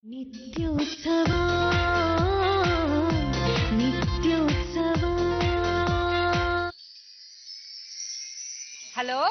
ನಿತ್ಯೋತ್ಸವ ನಿತ್ಯೋತ್ಸವ hello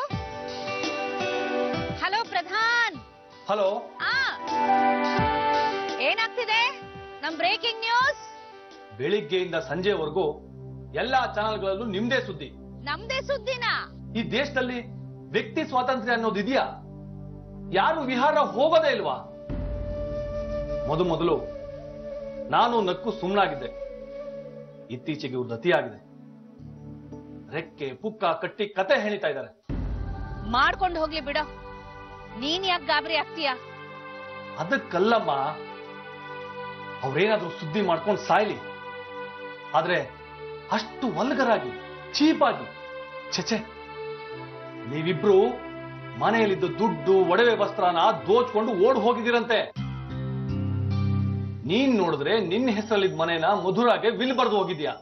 hello Pradhan hello ಆ ಏನಾಗ್ತಿದೆ ನಮ್ ಬ್ರೇಕಿಂಗ್ ನ್ಯೂಸ್ ಬೆಳಿಗ್ಗೆಯಿಂದ ಸಂಜೆವರೆಗೂ ಎಲ್ಲಾ ಚಾನೆಲ್ಗಳಲ್ಲೂ ನಿಮ್ದೇ ಸುದ್ದಿ ನಮ್ದೇ ಸುದ್ದಿನ ಈ ದೇಶದಲ್ಲಿ ವ್ಯಕ್ತಿ ಸ್ವಾತಂತ್ರ್ಯ ಅನ್ನೋದು ಇದೆಯಾ ಯಾರು ವಿಹಾರ ಹೋಗೋದೇ ಇಲ್ವಾ ಮೊದ ಮೊದಲು ನಾನು ನಕ್ಕು ಸುಮ್ಮನಾಗಿದ್ದೆ ಇತ್ತೀಚೆಗೆ ಇವ್ರದ್ದು ಅತಿಯಾಗಿದೆ ರೆಕ್ಕೆ ಪುಕ್ಕ ಕಟ್ಟಿ ಕತೆ ಹೇಳಿತಾ ಇದ್ದಾರೆ ಮಾಡ್ಕೊಂಡು ಹೋಗ್ಲಿ ಬಿಡೋ ನೀನ್ ಯಾಕೆ ಗಾಬರಿ ಆಗ್ತೀಯ ಅದಕ್ಕಲ್ಲಮ್ಮ ಅವ್ರೇನಾದ್ರೂ ಸುದ್ದಿ ಮಾಡ್ಕೊಂಡು ಸಾಯ್ಲಿ ಆದ್ರೆ ಅಷ್ಟು ವಲ್ಗರಾಗಿ ಚೀಪಾಗಿ ಛೆಛೆ ನೀವಿಬ್ರು ಮನೆಯಲ್ಲಿದ್ದ ದುಡ್ಡು ಒಡವೆ ವಸ್ತ್ರನ ದೋಚ್ಕೊಂಡು ಓಡ್ ಹೋಗಿದ್ದೀರಂತೆ ನೀನ್ ನೋಡಿದ್ರೆ ನಿನ್ನ ಹೆಸರಲ್ಲಿದ್ದ ಮನೇನ ಮಧುರಾಗೆ ವಿಲ್ ಬರೆದು ಹೋಗಿದ್ಯಾ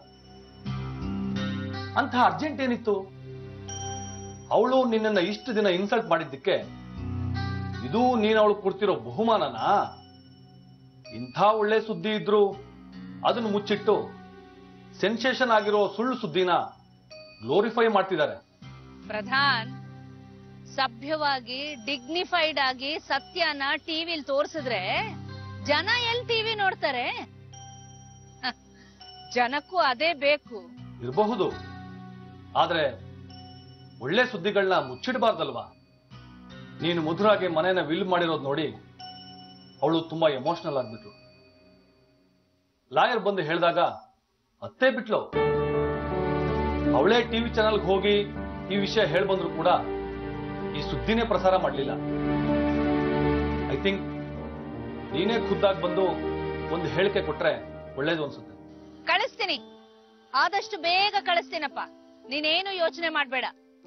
ಅಂತ ಅರ್ಜೆಂಟ್ ಏನಿತ್ತು ಅವಳು ನಿನ್ನನ್ನ ಇಷ್ಟು ದಿನ ಇನ್ಸಲ್ಟ್ ಮಾಡಿದ್ದಕ್ಕೆ ಇದು ನೀನ್ ಅವಳು ಕೊಡ್ತಿರೋ ಬಹುಮಾನನಾ ಇಂಥ ಒಳ್ಳೆ ಸುದ್ದಿ ಇದ್ರು ಅದನ್ನು ಮುಚ್ಚಿಟ್ಟು ಸೆನ್ಸೇಷನ್ ಆಗಿರೋ ಸುಳ್ಳು ಸುದ್ದಿನ ಗ್ಲೋರಿಫೈ ಮಾಡ್ತಿದ್ದಾರೆ ಪ್ರಧಾನ್ ಸಭ್ಯವಾಗಿ ಡಿಗ್ನಿಫೈಡ್ ಆಗಿ ಸತ್ಯನ ಟಿವಿಲ್ ತೋರ್ಸಿದ್ರೆ ಜನ ಎಲ್ ಟಿವಿ ನೋಡ್ತಾರೆ ಹ, ಜನಕ್ಕೂ ಅದೇ ಬೇಕು ಇರಬಹುದು ಆದ್ರೆ ಒಳ್ಳೆ ಸುದ್ದಿಗಳನ್ನ ಮುಚ್ಚಿಡಬಾರ್ದಲ್ವಾ ನೀನು ಮಧುರಾಗೆ ಮನೇನ ವಿಲ್ ಮಾಡಿರೋದು ನೋಡಿ ಅವಳು ತುಂಬಾ ಎಮೋಷನಲ್ ಆಗ್ಬಿಟ್ರು ಲಾಯರ್ ಬಂದು ಹೇಳಿದಾಗ ಅತ್ತೇ ಬಿಟ್ಲು ಅವಳೇ ಟಿವಿ ಚಾನಲ್ಗೆ ಹೋಗಿ ಈ ವಿಷಯ ಹೇಳ್ ಬಂದ್ರು ಕೂಡ ಈ ಸುದ್ದಿನೇ ಪ್ರಸಾರ ಮಾಡಲಿಲ್ಲ ಐ ಥಿಂಕ್ ನೀನೇ ಖುದ್ದಾಗಿ ಬಂದು ಒಂದು ಹೇಳಿಕೆ ಕೊಟ್ರೆ ಒಳ್ಳೇದು ಅನ್ಸುತ್ತೆ ಕಳಿಸ್ತೀನಿ ಆದಷ್ಟು ಬೇಗ ಕಳಿಸ್ತೀನಪ್ಪ ನೀನೇನು ಯೋಚನೆ ಮಾಡ್ಬೇಡ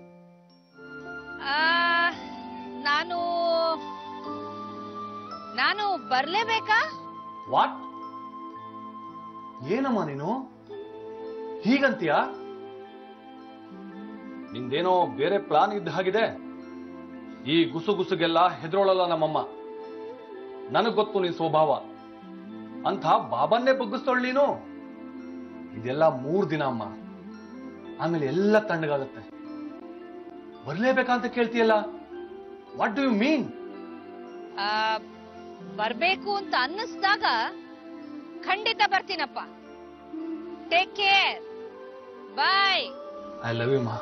ಆ, ನಾನು ನಾನು ಬರ್ಲೇಬೇಕಾ ವಾಟ್ ಏನಮ್ಮ ನೀನು ಹೀಗಂತೀಯ ನಿಂದೇನೋ ಬೇರೆ ಪ್ಲಾನ್ ಇದ್ದ ಹಾಗಿದೆ ಈ ಗುಸುಗುಸುಗೆಲ್ಲ ಹೆದರೋಳಲ್ಲ ನಮ್ಮಮ್ಮ ನನಗ್ ಗೊತ್ತು ನಿನ್ ಸ್ವಭಾವ ಅಂತ ಬಾಬನ್ನೇ ಬಗ್ಗಿಸ್ತೋಳ್ ನೀನು ಇದೆಲ್ಲ ಮೂರ್ ದಿನ ಅಮ್ಮ ಆಮೇಲೆ ಎಲ್ಲ ತಣ್ಣಗಾಗುತ್ತೆ ಬರ್ಲೇಬೇಕಂತ ಕೇಳ್ತೀಯಲ್ಲ ವಾಟ್ ಡು ಯು ಮೀನ್ ಆ, ಬರ್ಬೇಕು ಅಂತ ಅನ್ನಿಸ್ದಾಗ ಖಂಡಿತ ಬರ್ತೀನಪ್ಪ take care bye I love you ಮಾ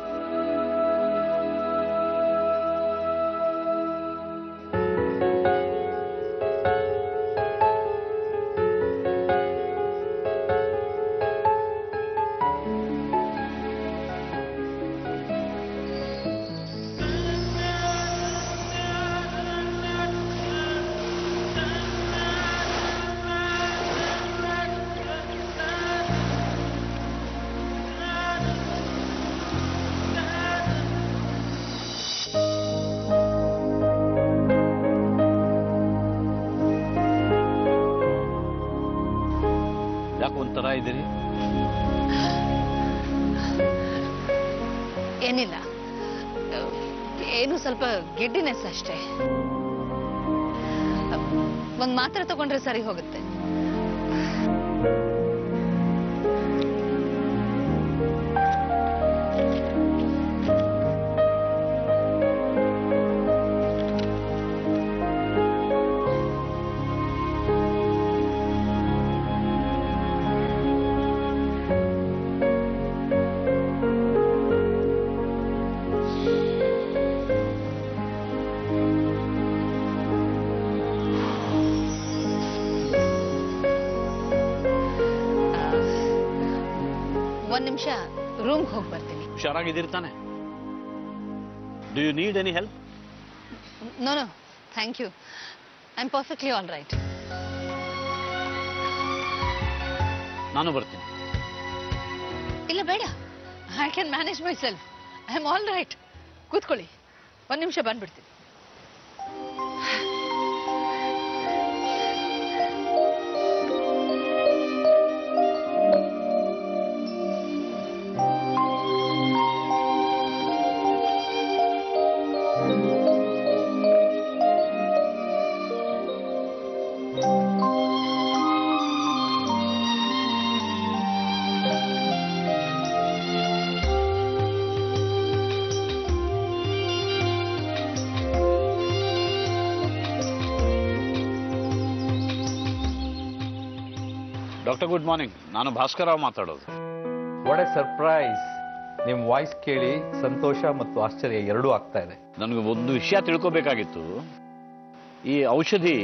ಯಾಕೆ ಒಂಥರ ಇದ್ದೀರಿ ಏನಿಲ್ಲ ಏನು ಸ್ವಲ್ಪ ಗಿಡ್ಡಿನೆಸ್ ಅಷ್ಟೇ ಒಂದ್ ಮಾತ್ರೆ ತಗೊಂಡ್ರೆ ಸರಿ ಹೋಗುತ್ತೆ ಒಂದ್ ನಿಮಿಷ ರೂಮ್ಗೆ ಹೋಗಿ ಬರ್ತೀನಿ ಹುಷಾರಾಗಿದ್ದೀರಿ ತಾನೆ do you need any help no no thank you I am perfectly all right ನಾನು ಬರ್ತೀನಿ ಇಲ್ಲ ಬೇಡ I can manage myself I am all right ಕೂತ್ಕೊಳ್ಳಿ ಒಂದ್ ನಿಮಿಷ ಬಂದ್ಬಿಡ್ತೀನಿ ನಿತ್ಯೋತ್ಸವ ಡಾಕ್ಟರ್ ಗುಡ್ ಮಾರ್ನಿಂಗ್ ನಾನು ಭಾಸ್ಕರರಾವ್ ಮಾತಾಡೋದು ವಾಟ್ ಎ ಸರ್ಪ್ರೈಸ್ ನಿಮ್ಮ ವಾಯ್ಸ್ ಕೇಳಿ ಸಂತೋಷ ಮತ್ತು ಆಶ್ಚರ್ಯ ಎರಡೂ ಆಗ್ತಾ ಇದೆ ನನಗೆ ಒಂದು ವಿಷಯ ತಿಳ್ಕೋಬೇಕಾಗಿತ್ತು ಈ ಔಷಧಿ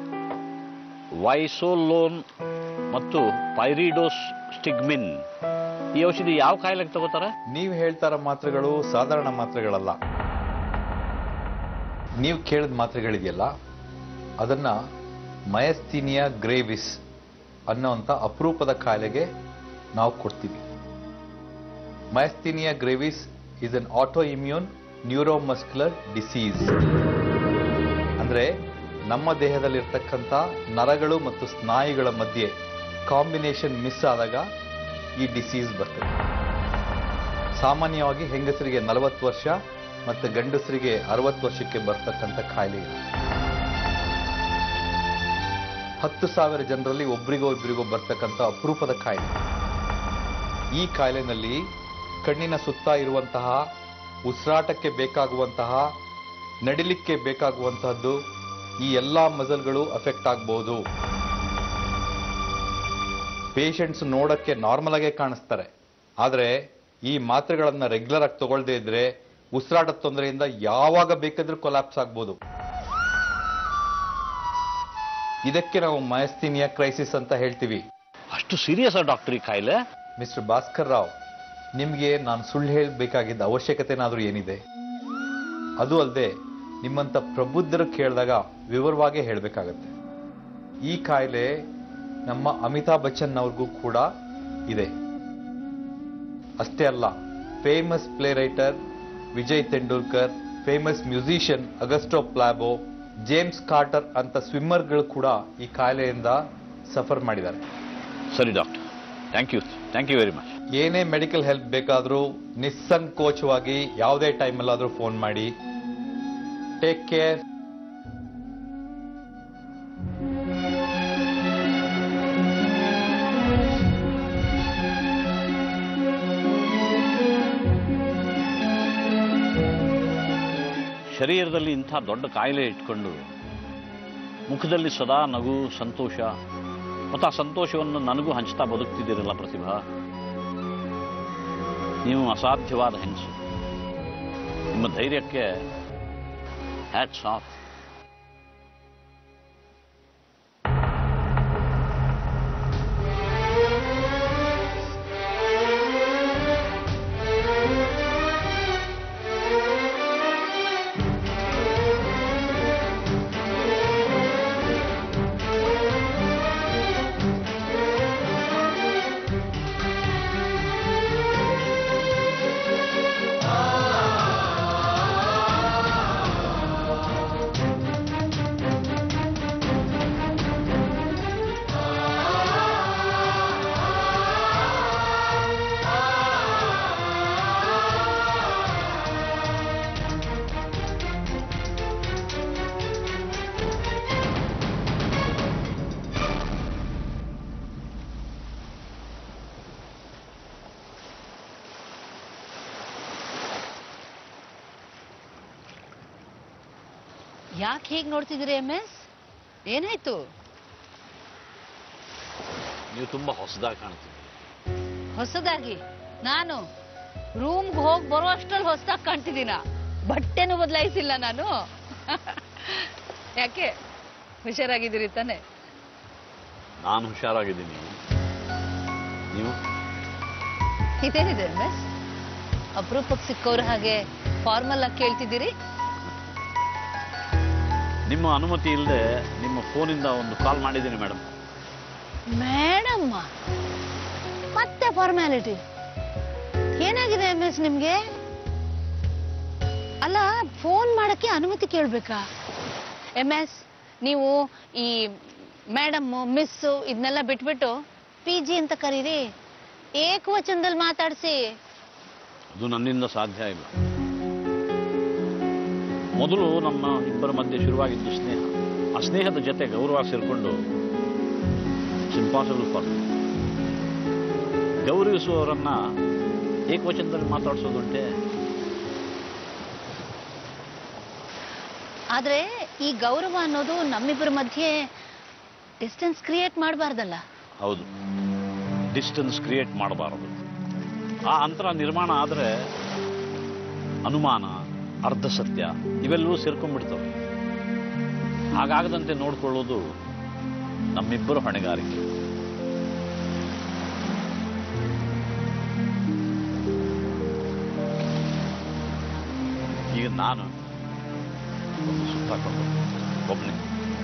ವೈಸೋಲೋನ್ ಮತ್ತು ಪೈರಿಡೋಸ್ ಸ್ಟಿಗ್ಮಿನ್ ಈ ಔಷಧಿ ಯಾವ ಕಾಯಿಲೆಗೆ ತಗೋತಾರೆ ನೀವು ಹೇಳ್ತಾರ ಮಾತ್ರೆಗಳು ಸಾಧಾರಣ ಮಾತ್ರೆಗಳಲ್ಲ ನೀವು ಕೇಳಿದ ಮಾತ್ರೆಗಳಿದೆಯಲ್ಲ ಅದನ್ನ ಮಯಸ್ತೀನಿಯಾ ಗ್ರೇವಿಸ್ ಅನ್ನೋಂಥ ಅಪರೂಪದ ಕಾಯಿಲೆಗೆ ನಾವು ಕೊಡ್ತೀವಿ myasthenia gravis is an auto immune neuromuscular disease ಅಂದ್ರೆ ನಮ್ಮ ದೇಹದಲ್ಲಿರ್ತಕ್ಕಂಥ ನರಗಳು ಮತ್ತು ಸ್ನಾಯುಗಳ ಮಧ್ಯೆ ಕಾಂಬಿನೇಷನ್ ಮಿಸ್ ಆದಾಗ ಈ ಡಿಸೀಸ್ ಬರ್ತದೆ ಸಾಮಾನ್ಯವಾಗಿ ಹೆಂಗಸರಿಗೆ ನಲವತ್ತು ವರ್ಷ ಮತ್ತು ಗಂಡಸರಿಗೆ ಅರವತ್ತು ವರ್ಷಕ್ಕೆ ಬರ್ತಕ್ಕಂಥ ಕಾಯಿಲೆ ಇದು. ಹತ್ತು ಸಾವಿರ ಜನರಲ್ಲಿ ಒಬ್ರಿಗೋ ಇಬ್ಬರಿಗೋ ಬರ್ತಕ್ಕಂಥ ಅಪರೂಪದ ಕಾಯಿಲೆ ಈ ಕಾಯಿಲೆನಲ್ಲಿ ಕಣ್ಣಿನ ಸುತ್ತ ಇರುವಂತಹ ಉಸಿರಾಟಕ್ಕೆ ಬೇಕಾಗುವಂತಹ ನಡಿಲಿಕ್ಕೆ ಬೇಕಾಗುವಂತಹದ್ದು ಈ ಎಲ್ಲ ಮಜಲ್ಗಳು ಅಫೆಕ್ಟ್ ಆಗ್ಬೋದು ಪೇಷಂಟ್ಸ್ ನೋಡಕ್ಕೆ ನಾರ್ಮಲ್ ಆಗೇ ಕಾಣಿಸ್ತಾರೆ ಆದರೆ ಈ ಮಾತ್ರೆಗಳನ್ನ ರೆಗ್ಯುಲರ್ ಆಗಿ ತಗೊಳ್ದೇ ಇದ್ರೆ ಉಸಿರಾಟದ ತೊಂದರೆಯಿಂದ ಯಾವಾಗ ಬೇಕಾದ್ರೂ ಕೊಲಾಪ್ಸ್ ಆಗ್ಬೋದು ಇದಕ್ಕೆ ನಾವು ಮಯಸ್ತೀನಿಯಾ ಕ್ರೈಸಿಸ್ ಅಂತ ಹೇಳ್ತೀವಿ ಅಷ್ಟು ಸೀರಿಯಸ್ ಡಾಕ್ಟರ್ ಈ ಕಾಯಿಲೆ ಮಿಸ್ಟರ್ ಭಾಸ್ಕರ್ ರಾವ್ ನಿಮಗೆ ನಾನು ಸುಳ್ಳು ಹೇಳಬೇಕಾಗಿದ್ದ ಅವಶ್ಯಕತೆನಾದ್ರೂ ಏನಿದೆ ಅದು ಅಲ್ಲದೆ ನಿಮ್ಮಂತ ಪ್ರಬುದ್ಧರು ಕೇಳಿದಾಗ ವಿವರವಾಗಿ ಹೇಳಬೇಕಾಗತ್ತೆ ಈ ಕಾಯಿಲೆ ನಮ್ಮ ಅಮಿತಾಬ್ ಬಚ್ಚನ್ ಅವ್ರಿಗೂ ಕೂಡ ಇದೆ ಅಷ್ಟೇ ಅಲ್ಲ famous play writer Vijay Tendulkar famous musician Augusto Pablo James Carter ಅಂತ ಸ್ವಿಮ್ಮರ್ಗಳು ಕೂಡ ಈ ಕಾಯಿಲೆಯಿಂದ ಸಫರ್ ಮಾಡಿದ್ದಾರೆ ಸರಿ doctor thank you thank you very much ಏನೇ ಮೆಡಿಕಲ್ ಹೆಲ್ಪ್ ಬೇಕಾದರೂ ನಿಸ್ಸಂಕೋಚವಾಗಿ ಯಾವುದೇ ಟೈಮಲ್ಲಾದರೂ ಫೋನ್ ಮಾಡಿ ಟೇಕ್ ಕೇರ್ ಶರೀರದಲ್ಲಿ ಇಂಥ ದೊಡ್ಡ ಕಾಯಿಲೆ ಇಟ್ಕೊಂಡು ಮುಖದಲ್ಲಿ ಸದಾ ನಗು ಸಂತೋಷ ಮತ್ತು ಆ ಸಂತೋಷವನ್ನು ನನಗೂ ಹಂಚ್ತಾ ಬದುಕ್ತಿದ್ದೀರಲ್ಲ ಪ್ರತಿಭಾ ನೀವು ಅಸಾಧ್ಯವಾದ ಹೆಂಗಸು ನಿಮ್ಮ ಧೈರ್ಯಕ್ಕೆ ಹ್ಯಾಟ್ಸ್ ಆಫ್ ಯಾಕೆ ಹೀಗೆ ನೋಡ್ತಿದ್ದೀರಿ ಎಮ್ ಎಸ್ ಏನಾಯ್ತು ನೀವು ತುಂಬ ಹೊಸದಾಗಿ ಕಾಣ್ತೀವಿ ಹೊಸದಾಗಿ ನಾನು ರೂಮ್ಗೆ ಹೋಗಿ ಬರೋ ಅಷ್ಟ್ರಲ್ಲಿ ಹೊಸದಾಗಿ ಕಾಣ್ತಿದ್ದೀನ ಬಟ್ಟೆನೂ ಬದಲಾಯಿಸಿಲ್ಲ ನಾನು ಯಾಕೆ ಹುಷಾರಾಗಿದ್ದೀರಿ ತಾನೆ ನಾನು ಹುಷಾರಾಗಿದ್ದೀನಿ ನೀವು ಇದೇನಿದೆ ಎಮ್ ಎಸ್ ಅಪರೂಪಕ್ಕೆ ಸಿಕ್ಕವ್ರ ಹಾಗೆ ಫಾರ್ಮಲ್ ಆಗಿ ಕೇಳ್ತಿದ್ದೀರಿ ನಿಮ್ಮ ಅನುಮತಿ ಇಲ್ಲದೆ ನಿಮ್ಮ ಫೋನಿಂದ ಒಂದು ಕಾಲ್ ಮಾಡಿದ್ದೀನಿ ಮೇಡಮ್ ಮೇಡಮ್ ಮತ್ತೆ ಫಾರ್ಮ್ಯಾಲಿಟಿ ಏನಾಗಿದೆ ಎಮ್ ಎಸ್ ನಿಮ್ಗೆ ಅಲ್ಲ ಫೋನ್ ಮಾಡಕ್ಕೆ ಅನುಮತಿ ಕೇಳ್ಬೇಕಾ ಎಮ್ ಎಸ್ ನೀವು ಈ ಮೇಡಮ್ ಮಿಸ್ಸು ಇದನ್ನೆಲ್ಲ ಬಿಟ್ಬಿಟ್ಟು ಪಿ ಜಿ ಅಂತ ಕರೀರಿ ಏಕವಚನದಲ್ಲಿ ಮಾತಾಡಿಸಿ ಅದು ನನ್ನಿಂದ ಸಾಧ್ಯ ಇಲ್ಲ ಮೊದಲು ನಮ್ಮ ಇಬ್ಬರ ಮಧ್ಯೆ ಶುರುವಾಗಿದ್ದು ಸ್ನೇಹ ಆ ಸ್ನೇಹದ ಜೊತೆ ಗೌರವ ಸೇರಿಕೊಂಡು ಇಂಪಾಸಿಬಲ್ ಫಾರ್ ಗೌರವಿಸುವವರನ್ನ ಏಕವಚನದಲ್ಲಿ ಮಾತಾಡಿಸೋದುಂಟೆ ಆದ್ರೆ ಈ ಗೌರವ ಅನ್ನೋದು ನಮ್ಮಿಬ್ಬರ ಮಧ್ಯೆ ಡಿಸ್ಟೆನ್ಸ್ ಕ್ರಿಯೇಟ್ ಮಾಡಬಾರ್ದಲ್ಲ ಹೌದು ಡಿಸ್ಟೆನ್ಸ್ ಕ್ರಿಯೇಟ್ ಮಾಡಬಾರದು ಆ ಅಂತರ ನಿರ್ಮಾಣ ಆದರೆ ಅನುಮಾನ ಅರ್ಧ ಸತ್ಯ ಇವೆಲ್ಲವೂ ಸೇರ್ಕೊಂಡ್ಬಿಡ್ತವೆ ಹಾಗಾಗದಂತೆ ನೋಡಿಕೊಳ್ಳೋದು ನಮ್ಮಿಬ್ಬರು ಹೊಣೆಗಾರಿಕೆ ಈಗ ನಾನು ಒಂದು ಸುತ್ತಾಕೊಂಡು ಒಬ್ಬನೇ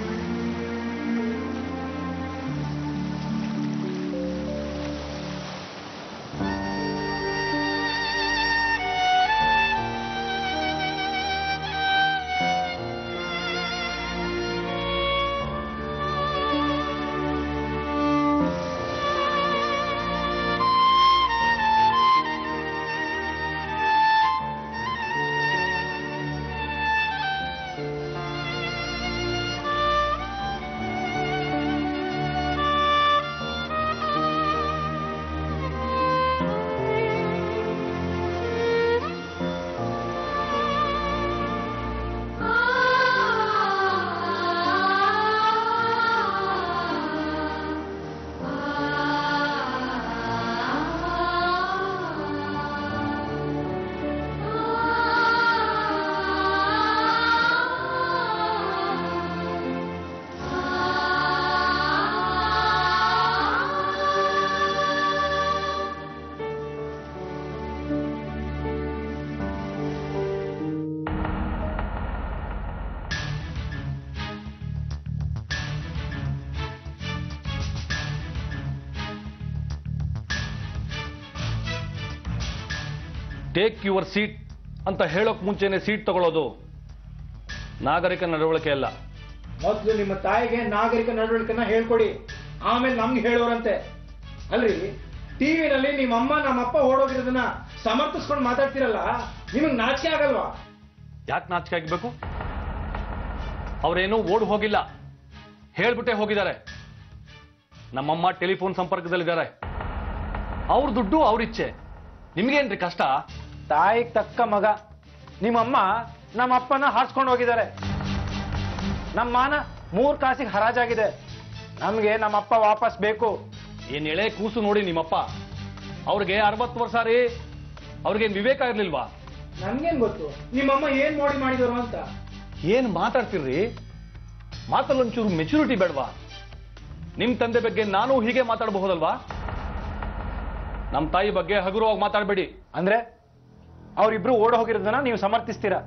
ಟೇಕ್ ಯುವರ್ ಸೀಟ್ ಅಂತ ಹೇಳೋಕ್ ಮುಂಚೆನೆ ಸೀಟ್ ತಗೊಳ್ಳೋದು ನಾಗರಿಕ ನಡವಳಿಕೆ ಅಲ್ಲ ಮೊದಲು ನಿಮ್ಮ ತಾಯಿಗೆ ನಾಗರಿಕ ನಡವಳಿಕೆನ ಹೇಳ್ಕೊಡಿ ಆಮೇಲೆ ನಮ್ಗೆ ಹೇಳೋರಂತೆ ಅಲ್ರಿ ಟಿವಿನಲ್ಲಿ ನಿಮ್ಮಮ್ಮ ನಮ್ಮಪ್ಪ ಓಡೋಗಿರೋದನ್ನ ಸಮರ್ಥಿಸ್ಕೊಂಡು ಮಾತಾಡ್ತಿರಲ್ಲ ನಿಮಗ್ ನಾಚಿಕೆ ಆಗಲ್ವಾ ಯಾಕೆ ನಾಚಿಕೆ ಆಗಬೇಕು ಅವರೇನೂ ಓಡ್ ಹೋಗಿಲ್ಲ ಹೇಳ್ಬಿಟ್ಟೆ ಹೋಗಿದ್ದಾರೆ ನಮ್ಮಮ್ಮ ಟೆಲಿಫೋನ್ ಸಂಪರ್ಕದಲ್ಲಿದ್ದಾರೆ ಅವ್ರ ದುಡ್ಡು ಅವ್ರ ಇಚ್ಛೆ ನಿಮ್ಗೇನ್ರಿ ಕಷ್ಟ ತಾಯಿಗ್ ತಕ್ಕ ಮಗ ನಿಮ್ಮಮ್ಮ ನಮ್ಮ ಅಪ್ಪನ ಹಾರ್ಸ್ಕೊಂಡು ಹೋಗಿದ್ದಾರೆ ನಮ್ಮ ಮಾನ ಮೂರ್ ಕಾಸಿಗೆ ಹರಾಜಾಗಿದೆ ನಮ್ಗೆ ನಮ್ಮಪ್ಪ ವಾಪಸ್ ಬೇಕು ಏನ್ ಎಳೆ ಕೂಸು ನೋಡಿ ನಿಮ್ಮಪ್ಪ ಅವ್ರಿಗೆ ಅರವತ್ತು ವರ್ಷ ರೀ ಅವ್ರಿಗೇನ್ ವಿವೇಕ ಇರ್ಲಿಲ್ವಾ ನನ್ಗೇನ್ ಗೊತ್ತು ನಿಮ್ಮಮ್ಮ ಏನ್ ಮೋಡಿ ಮಾಡಿದ್ರು ಅಂತ ಏನ್ ಮಾತಾಡ್ತಿರ್ರಿ ಮಾತಲ್ಲೊಂಚೂರು ಮೆಚುರಿಟಿ ಬೇಡವಾ ನಿಮ್ ತಂದೆ ಬಗ್ಗೆ ನಾನು ಹೀಗೆ ಮಾತಾಡಬಹುದಲ್ವಾ ನಮ್ ತಾಯಿ ಬಗ್ಗೆ ಹಗುರವಾಗಿ ಮಾತಾಡಬೇಡಿ ಅಂದ್ರೆ ಅವ್ರಿಬ್ರು ಓಡ್ ಹೋಗಿರೋದನ್ನ ನೀವು ಸಮರ್ಥಿಸ್ತೀರಾ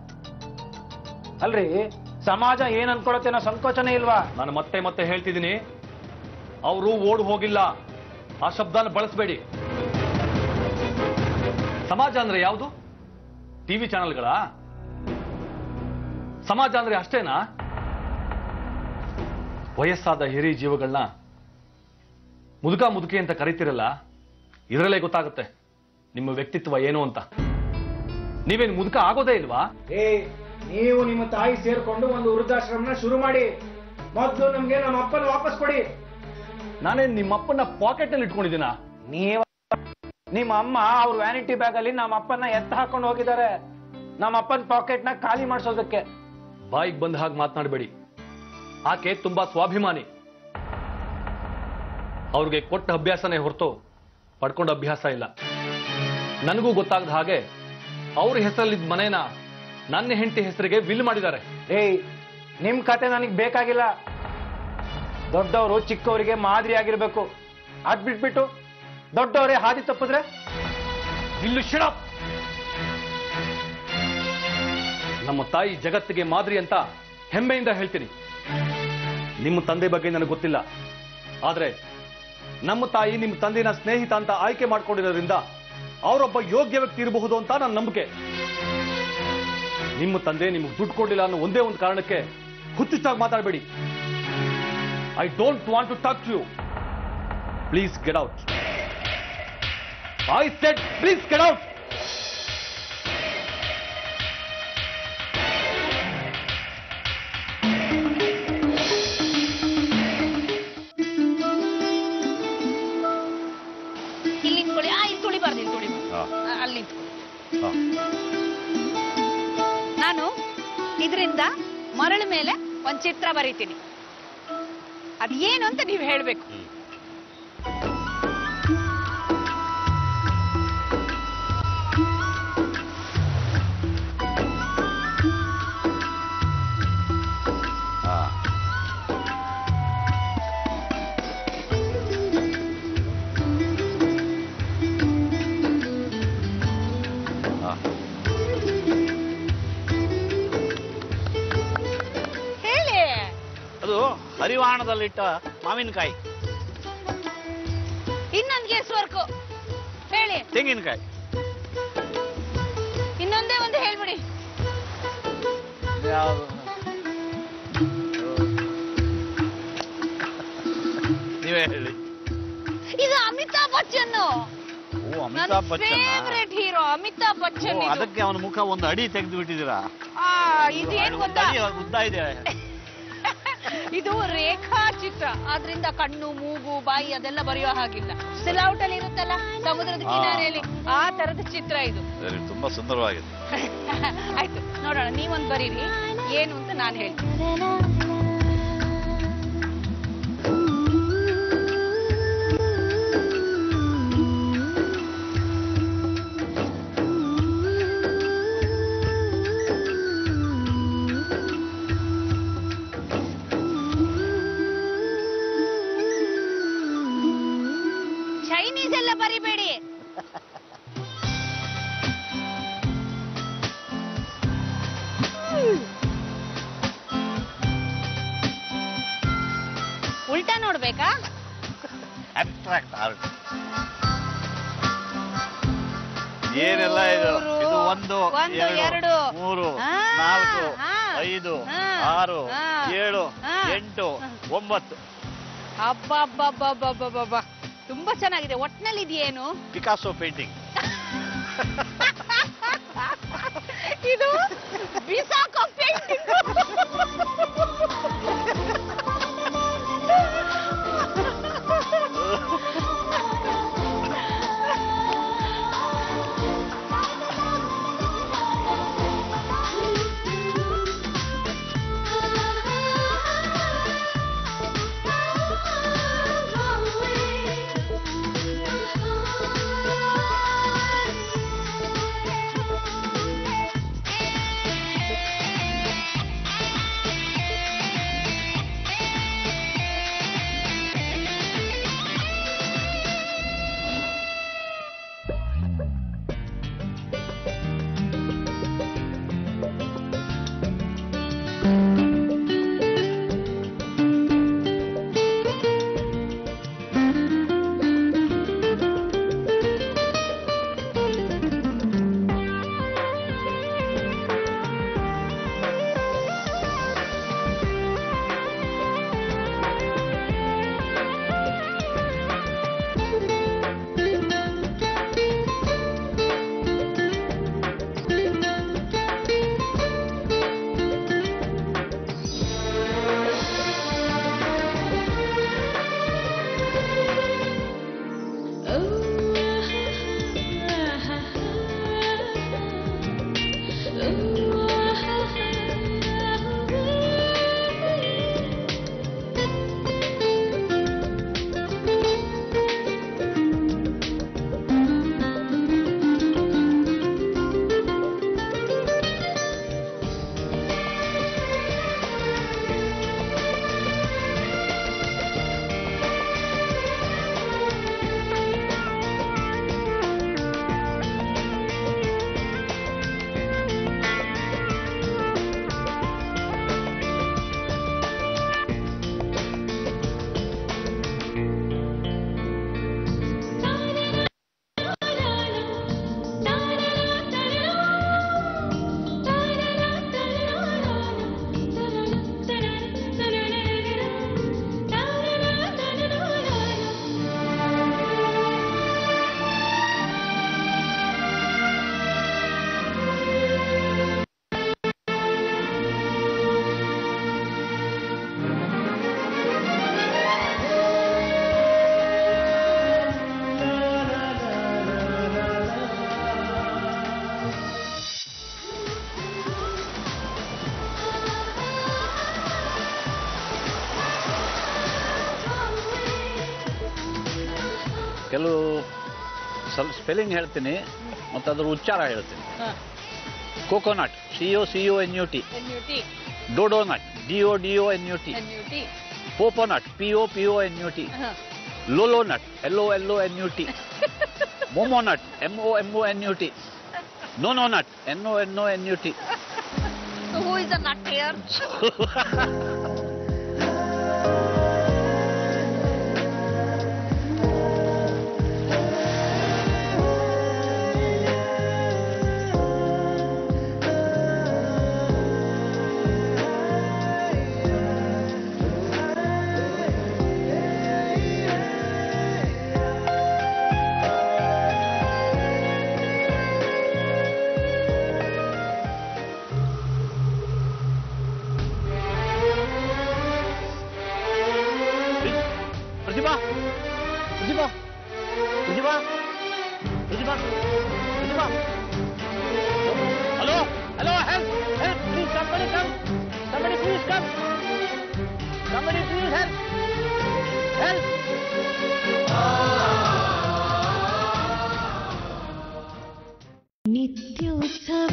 ಅಲ್ರಿ ಸಮಾಜ ಏನ್ ಅನ್ಕೊಳತ್ತೆ ಅನ್ನೋ ಸಂಕೋಚನೆ ಇಲ್ವಾ ನಾನು ಮತ್ತೆ ಮತ್ತೆ ಹೇಳ್ತಿದ್ದೀನಿ ಅವರು ಓಡ್ ಹೋಗಿಲ್ಲ ಆ ಶಬ್ದನ ಬಳಸಬೇಡಿ ಸಮಾಜ ಅಂದ್ರೆ ಯಾವುದು ಟಿವಿ ಚಾನೆಲ್ಗಳ ಸಮಾಜ ಅಂದ್ರೆ ಅಷ್ಟೇನಾ ವಯಸ್ಸಾದ ಹಿರಿ ಜೀವಗಳನ್ನ ಮುದುಕ ಮುದುಕಿ ಅಂತ ಕರಿತಿರಲ್ಲ ಇದರಲ್ಲೇ ಗೊತ್ತಾಗುತ್ತೆ ನಿಮ್ಮ ವ್ಯಕ್ತಿತ್ವ ಏನು ಅಂತ ನೀವೇನು ಮುದುಕ ಆಗೋದೇ ಇಲ್ವಾ ಏ ನೀವು ನಿಮ್ಮ ತಾಯಿ ಸೇರ್ಕೊಂಡು ಒಂದು ವೃದ್ಧಾಶ್ರಮನ ಶುರು ಮಾಡಿ ಮೊದಲು ನಮ್ಗೆ ನಮ್ಮ ಅಪ್ಪನ ವಾಪಸ್ ಕೊಡಿ ನಾನೇನ್ ನಿಮ್ಮಪ್ಪನ ಪಾಕೆಟ್ ನಲ್ಲಿ ಇಟ್ಕೊಂಡಿದ್ದೀನಾ ನೀವ ನಿಮ್ಮ ಅಮ್ಮ ಅವ್ರ ವ್ಯಾನಿಟಿ ಬ್ಯಾಗ್ ಅಲ್ಲಿ ನಮ್ಮ ಅಪ್ಪನ ಎತ್ತ ಹಾಕೊಂಡು ಹೋಗಿದ್ದಾರೆ ನಮ್ಮ ಅಪ್ಪನ ಪಾಕೆಟ್ ನ ಖಾಲಿ ಮಾಡಿಸೋದಕ್ಕೆ ಬಾಯಿಗೆ ಬಂದ ಹಾಗೆ ಮಾತನಾಡಬೇಡಿ ಆಕೆ ತುಂಬಾ ಸ್ವಾಭಿಮಾನಿ ಅವ್ರಿಗೆ ಕೊಟ್ಟ ಅಭ್ಯಾಸನೇ ಹೊರತು ಪಡ್ಕೊಂಡ ಅಭ್ಯಾಸ ಇಲ್ಲ ನನಗೂ ಗೊತ್ತಾಗದ ಹಾಗೆ ಅವ್ರ ಹೆಸರಲ್ಲಿದ್ದ ಮನೇನ ನನ್ನ ಹೆಂಡತಿ ಹೆಸರಿಗೆ ವಿಲ್ ಮಾಡಿದ್ದಾರೆ ಏಯ್ ನಿಮ್ ಕತೆ ನನಗೆ ಬೇಕಾಗಿಲ್ಲ ದೊಡ್ಡವರು ಚಿಕ್ಕವರಿಗೆ ಮಾದರಿ ಆಗಿರ್ಬೇಕು ಅದ್ ಬಿಟ್ಬಿಟ್ಟು ದೊಡ್ಡವರೇ ಹಾದಿ ತಪ್ಪಿದ್ರೆ ಇಲ್ಲು ಶಿಡಪ್ ನಮ್ಮ ತಾಯಿ ಜಗತ್ತಿಗೆ ಮಾದರಿ ಅಂತ ಹೆಮ್ಮೆಯಿಂದ ಹೇಳ್ತೀನಿ ನಿಮ್ಮ ತಂದೆ ಬಗ್ಗೆ ನನಗೆ ಗೊತ್ತಿಲ್ಲ ಆದ್ರೆ ನಮ್ಮ ತಾಯಿ ನಿಮ್ಮ ತಂದೆನ ಸ್ನೇಹಿತ ಅಂತ ಆಯ್ಕೆ ಮಾಡ್ಕೊಂಡಿರೋದ್ರಿಂದ ಅವರೊಬ್ಬ ಯೋಗ್ಯ ವ್ಯಕ್ತಿ ಇರಬಹುದು ಅಂತ ನನ್ನ ನಂಬಿಕೆ ನಿಮ್ಮ ತಂದೆ ನಿಮ್ಗೆ ದುಡ್ಡು ಕೊಡಲಿಲ್ಲ ಅನ್ನೋ ಒಂದೇ ಒಂದು ಕಾರಣಕ್ಕೆ ಹುಚ್ಚುಚ್ಚಾಗಿ ಮಾತಾಡಬೇಡಿ I don't want to talk to you please get out I said please get out ನಿಂತ್ಕೊ ಹಾ. ನಾನು ಇದರಿಂದ ಮರಳ ಮೇಲೆ ಒಂದ್ ಚಿತ್ರ ಬರೀತೀನಿ ಅದ್ ಏನು ಅಂತ ನೀವು ಹೇಳ್ಬೇಕು ಹ್ಮ್. ಹಾ. ಹಾ. ಹೇಳಿ ಅದು ಹರಿವಾಣದಲ್ಲಿಟ್ಟ ಮಾವಿನಕಾಯಿ ಇನ್ನೊಂದ್ ಗೆಸ್ ವರ್ಕು ಹೇಳಿ ತೆಂಗಿನಕಾಯಿ ಇನ್ನೊಂದೇ ಒಂದು ಹೇಳ್ಬಿಡಿ ಯಾವುದು ನೀವೇ ಹೇಳಿ ಇದು ಅಮಿತಾಬ್ ಬಚ್ಚನ್ ಓ ನನ್ನ ಅಮಿತಾಬ್ ಬಚ್ಚನ್ ಫೇವ್ರೆಟ್ ಹೀರೋ ಅಮಿತಾಬ್ ಬಚ್ಚನ್ ಇದು. ಅದಕ್ಕೆ ಅವನ ಮುಖ ಒಂದು ಅಡಿ ತೆಗೆದು ಬಿಟ್ಟಿದ್ದೀರಾ ಆ, ಇದು ಏನ್ ಒಂದು ಗೊತ್ತಾ ಅಡಿ ಉದ್ದ ಇದೆ ಇದು ರೇಖಾ ಚಿತ್ರ ಆದ್ರಿಂದ ಕಣ್ಣು ಮೂಗು ಬಾಯಿ ಅದೆಲ್ಲ ಬರೆಯೋ ಹಾಗಿಲ್ಲ ಸಿಲೌಟ್ ಅಲ್ಲಿ ಇರುತ್ತಲ್ಲ ಸಮುದ್ರದ ಆ. ಕಿನಾರೆಯಲ್ಲಿ ಆ ತರದ ಚಿತ್ರ ಇದು ಸರಿ ತುಂಬಾ ಸುಂದರವಾಗಿದೆ ಆಯ್ತು ನೋಡೋಣ ನೀವೊಂದ್ ಬರೀರಿ ಏನು ಅಂತ ನಾನು ಹೇಳ್ತೀನಿ ಚೈನೀಸ್ ಎಲ್ಲ ಬರಿಬೇಡಿ ಉಲ್ಟಾ ನೋಡ್ಬೇಕಾ ಅಬ್ಸ್ಟ್ರಾಕ್ಟ್ ಆರ್ಟ್ ಏನೆಲ್ಲ ಇದು ಮೂರು, ಇದು ಒಂದು ಒಂದು, ಎರಡು. ಎರಡು ಮೂರು ಆ, ನಾಲ್ಕು ಆ, ಐದು ಆ, ಆರು ಆ, ಏಳು ಆ. ಎಂಟು ಒಂಬತ್ತು ಅಬ್ಬಬ್ಬಬ್ಬಬ್ಬಬ್ಬಬ್ಬ ತುಂಬಾ ಚೆನ್ನಾಗಿದೆ ಒಟ್ನಲ್ಲಿ ಇದೇನು ಪಿಕಾಸೋ ಪೇಂಟಿಂಗ್ ಇದು ಬಿಸಾಕೋ painting. ಕೆಲವು ಸ್ವಲ್ಪ ಸ್ಪೆಲ್ಲಿಂಗ್ ಹೇಳ್ತೀನಿ ಮತ್ತು ಅದರ ಉಚ್ಚಾರ ಹೇಳ್ತೀನಿ coconut C O C O N U T dodonut D O D O N U T poponut P O P O N U T lolonut L O L O N U T momonut M O M O N U T nononut N O N O N U T who is a nut here Pratibha Pratibha Pratibha Pratibha Pratibha hello hello help help please somebody come somebody please come somebody please help help ನಿತ್ಯೋತ್ಸವ